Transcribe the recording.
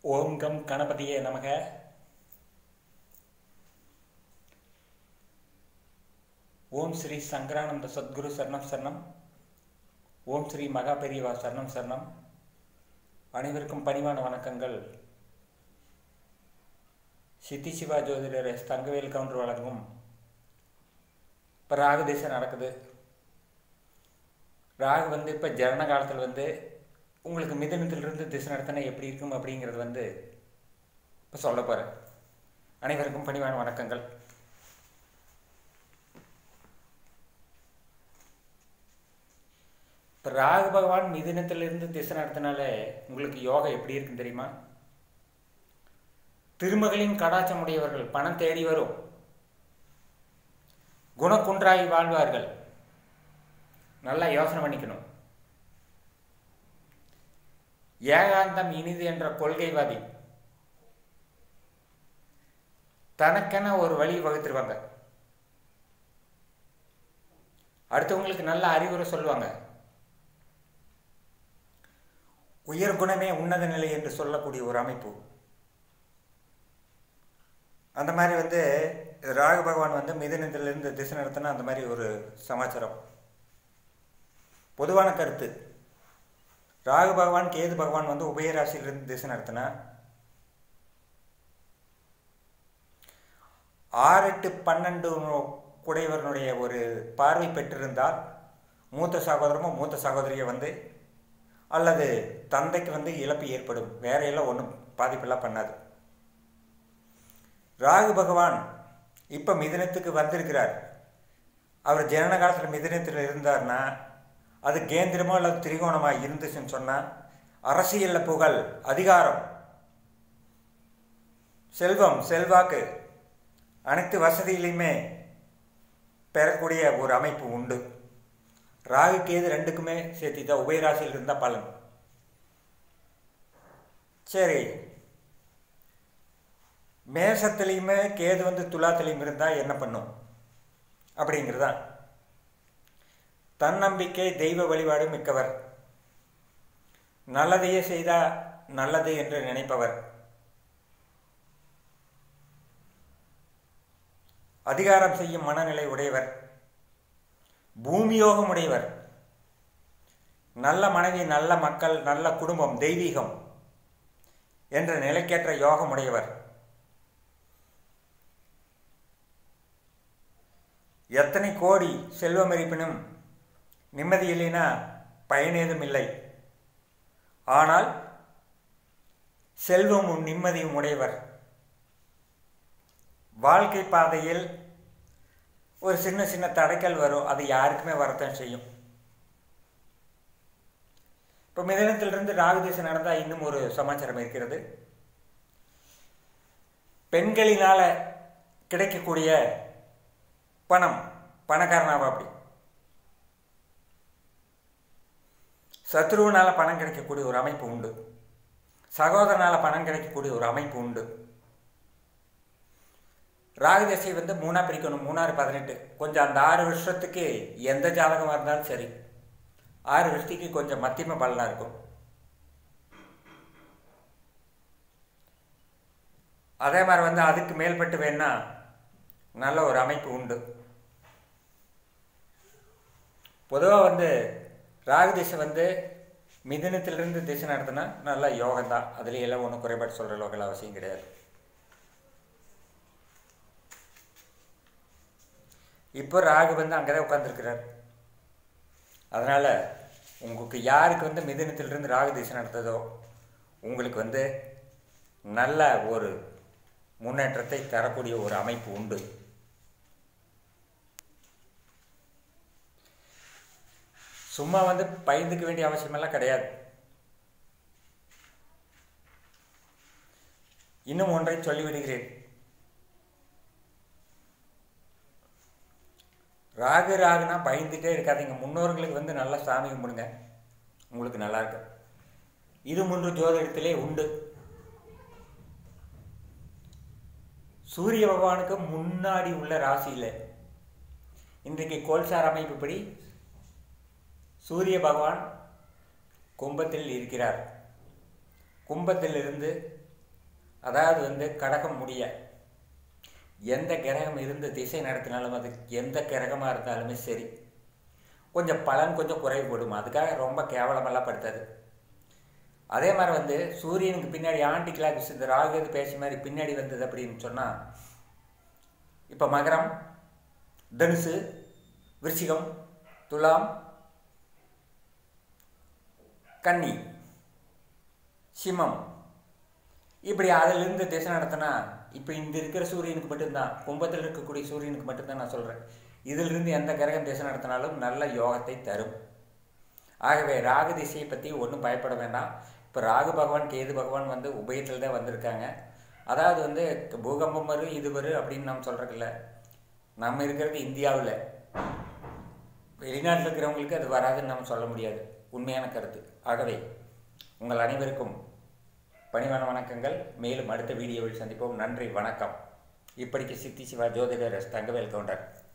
ஓம் come கணபதியே நமக ஓம் ஸ்ரீ சங்கரானந்த சத்குரு சரணம் சரணம் ஓம் ஸ்ரீ மகா பெரியவா சரணம் சரணம் அனைவருக்கும் பணிவான வணக்கங்கள் சித்தி சிவா ஜோதிடர் எஸ் தங்கவேல் கவுண்டர் வழங்கும் இப்போ ராகு திசை நடக்குது ராகு வந்து இப்போ ஜனன காலத்தில் வந்து உங்களுக்கு மிதனத்திலிருந்து திசை நடத்தினா எப்படி இருக்கும் அப்படிங்கிறது வந்து இப்போ சொல்ல போகிறேன் அனைவருக்கும் பணிவான வணக்கங்கள் இப்போ ராகு பகவான் மிதுனத்திலிருந்து திசை நடத்தினாலே உங்களுக்கு யோகா எப்படி இருக்குன்னு தெரியுமா திருமகளின் கடாச்சம் உடையவர்கள் பணம் தேடி வரும் குணக்குன்றாகி வாழ்வார்கள் நல்லா யோசனை பண்ணிக்கணும் ஏகாந்தம் இனிது என்ற கொள்கைவாதி தனக்கென ஒரு வழி வகுத்துருவாங்க அடுத்தவங்களுக்கு நல்ல அறிவுரை சொல்லுவாங்க உயர் குணமே உன்னத நிலை என்று சொல்லக்கூடிய ஒரு அமைப்பு அந்த மாதிரி வந்து ராகு பகவான் வந்து மிதனத்திலிருந்து திசை நடத்தினா அந்த மாதிரி ஒரு சமாச்சாரம் பொதுவான கருத்து ராகு பகவான் கேது பகவான் வந்து உபயராசியிலிருந்து திசை நடத்தினா ஆறு எட்டு பன்னெண்டு குடையவர்களுடைய ஒரு பார்வை பெற்றிருந்தால் மூத்த சகோதரமோ மூத்த சகோதரியோ வந்து அல்லது தந்தைக்கு வந்து இழப்பு ஏற்படும் வேற எல்லாம் ஒன்றும் பாதிப்பெல்லாம் பண்ணாது ராகு பகவான் இப்போ மிதனத்துக்கு வந்திருக்கிறார் அவர் ஜனன காலத்தில் மிதனத்தில் இருந்தார்னா அது கேந்திரமோ அல்லது திரிகோணமாக இருந்துச்சுன்னு சொன்னால் அரசியலில் புகழ் அதிகாரம் செல்வம் செல்வாக்கு அனைத்து வசதியிலையுமே பெறக்கூடிய ஒரு அமைப்பு உண்டு ராகு கேது ரெண்டுக்குமே சேர்த்து தான் உபயராசியில் இருந்தால் பலன் சரி மேசத்துலேயுமே கேது வந்து துலாத்துலேயும் இருந்தால் என்ன பண்ணும் அப்படிங்கிறதான் தன்னம்பிக்கை தெய்வ வழிபாடு மிக்கவர் நல்லதையே செய்தால் நல்லது என்று நினைப்பவர் அதிகாரம் செய்யும் மனநிலை உடையவர் பூமியோகம் உடையவர் நல்ல மனைவி நல்ல மக்கள் நல்ல குடும்பம் தெய்வீகம் என்ற நிலைக்கேற்ற யோகம் உடையவர் எத்தனை கோடி செல்வம் இருப்பினும் நிம்மதி இல்லைனா பயனேதும் இல்லை ஆனால் செல்வமும் நிம்மதியும் உடையவர் வாழ்க்கை பாதையில் ஒரு சின்ன சின்ன தடைக்கல் வரும் அது யாருக்குமே வரத்தான் செய்யும் இப்போ மிதனத்திலிருந்து ராகுதேசம் நடந்தால் இன்னும் ஒரு சமாச்சாரம் இருக்கிறது பெண்களினால் கிடைக்கக்கூடிய பணம் பணக்காரனாவா அப்படி சத்ருவனால் பணம் கிடைக்கக்கூடிய ஒரு அமைப்பு உண்டு சகோதரனால் பணம் கிடைக்கக்கூடிய ஒரு அமைப்பு உண்டு ராகுதசை வந்து மூணாக பிரிக்கணும் மூணாறு பதினெட்டு கொஞ்சம் அந்த ஆறு வருஷத்துக்கு எந்த ஜாதகமாக இருந்தாலும் சரி ஆறு வருஷத்துக்கு கொஞ்சம் மத்தியம பலனாக இருக்கும் அதே மாதிரி வந்து அதுக்கு மேல்பட்டு வேணா நல்ல ஒரு அமைப்பு உண்டு பொதுவாக வந்து ராகு திசை வந்து மிதனத்திலிருந்து திசை நடத்தினா நல்ல யோகம் தான் அதுலேயும் எல்லாம் ஒன்றும் குறைபாடு சொல்கிற அளவுக்கு அவசியம் கிடையாது இப்போ ராகு வந்து அங்கே தான் உட்காந்துருக்கிறார் அதனால் உங்களுக்கு யாருக்கு வந்து மிதனத்திலிருந்து ராகு திசை நடத்ததோ உங்களுக்கு வந்து நல்ல ஒரு முன்னேற்றத்தை தரக்கூடிய ஒரு அமைப்பு உண்டு சும்மா வந்து பயந்துக்க வேண்டிய அவசியமெல்லாம் கிடையாது இன்னும் ஒன்றை சொல்லிவிடுகிறேன் ராகு ராகுனா பயந்துட்டே இருக்காதீங்க முன்னோர்களுக்கு வந்து நல்லா சாமி கும்பிடுங்க உங்களுக்கு நல்லா இருக்கு இது மூன்று ஜோதிடத்திலே உண்டு சூரிய பகவானுக்கு முன்னாடி உள்ள ராசியில் இன்றைக்கு கோல்சார் அமைப்புப்படி சூரிய பகவான் கும்பத்தில் இருக்கிறார் கும்பத்திலிருந்து அதாவது வந்து கடகம் முடிய எந்த கிரகம் இருந்து திசை நடத்தினாலும் அது எந்த கிரகமாக இருந்தாலுமே சரி கொஞ்சம் பலன் கொஞ்சம் குறைவுபடும் அதுக்காக ரொம்ப கேவலமெல்லாம் படுத்தாது அதே மாதிரி வந்து சூரியனுக்கு பின்னாடி ஆண்டி கிளாக்ஸ் இந்த ராகு பேசி மாதிரி பின்னாடி வந்தது அப்படின்னு சொன்னால் இப்போ மகரம் தனுசு விருச்சிகம் துலாம் கன்னி சிம்மம் இப்படி அதிலிருந்து திசை நடத்தினா இப்போ இந்த இருக்கிற சூரியனுக்கு மட்டும்தான் கும்பத்தில் இருக்கக்கூடிய சூரியனுக்கு மட்டும்தான் நான் சொல்கிறேன் இதிலிருந்து எந்த கிரகம் திசை நடத்தினாலும் நல்ல யோகத்தை தரும் ஆகவே ராகு திசையை பற்றி ஒன்றும் பயப்பட வேண்டாம் இப்போ ராகு பகவான் கேது பகவான் வந்து உபயத்தில் தான் வந்திருக்காங்க அதாவது வந்து பூகம்பம் வரும் இது வரும் அப்படின்னு நம்ம சொல்கிறதில்ல நம்ம இருக்கிறது இந்தியாவில் வெளிநாட்டில் இருக்கிறவங்களுக்கு அது வராதுன்னு நம்ம சொல்ல முடியாது உண்மையான கருத்து ஆகவே உங்கள் அனைவருக்கும் பணிவான வணக்கங்கள் மேலும் அடுத்த வீடியோவில் சந்திப்போம் நன்றி வணக்கம் இப்படிக்கு சித்தி சிவா ஜோதிடர் எஸ். தங்கவேல் கவுண்டர்